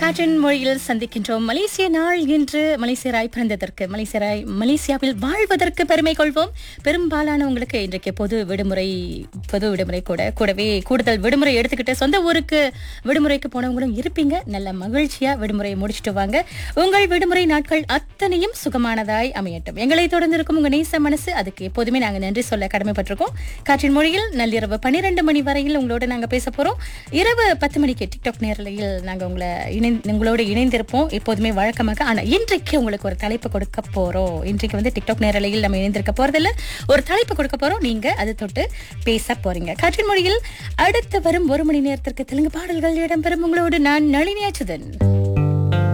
காற்றின் மொழியில் சந்திக்கின்றோம் மலேசிய நாள் இன்று மலேசியராய் பிறந்ததற்கு மலேசியராய் மலேசியாவில் வாழ்வதற்கு பெருமை கொள்வோம் பெரும்பாலானவங்களுக்கு இன்றைக்கு பொது விடுமுறை பொது விடுமுறை கூட கூடவே கூடுதல் விடுமுறை எடுத்துக்கிட்டு சொந்த ஊருக்கு விடுமுறைக்கு போனவங்களும் இருப்பீங்க நல்ல மகிழ்ச்சியா விடுமுறையை முடிச்சுட்டு வாங்க உங்கள் விடுமுறை நாட்கள் அத்தனையும் சுகமானதாய் அமையட்டும் எங்களை தொடர்ந்து இருக்கும் உங்க நேச மனசு அதுக்கு எப்போதுமே நாங்க நன்றி சொல்ல கடமைப்பட்டிருக்கோம் காற்றின் மொழியில் நள்ளிரவு பன்னிரண்டு மணி வரையில் உங்களோட நாங்க பேச போறோம் இரவு பத்து மணிக்கு டிக்டாக் நேரலையில் நாங்க உங்களை இணை உங்களோட இணைந்திருப்போம் எப்போதுமே வழக்கமாக ஆனா இன்றைக்கு உங்களுக்கு ஒரு தலைப்பு கொடுக்க போறோம் இன்றைக்கு வந்து டிக்டாக் நேரலையில் நம்ம இணைந்திருக்க போறதில்ல ஒரு தலைப்பு கொடுக்க போறோம் நீங்க அது தொட்டு பேச போறீங்க காற்றின் மொழியில் அடுத்து வரும் ஒரு மணி நேரத்திற்கு தெலுங்கு பாடல்கள் இடம்பெறும் உங்களோடு நான் நளினி அச்சுதன்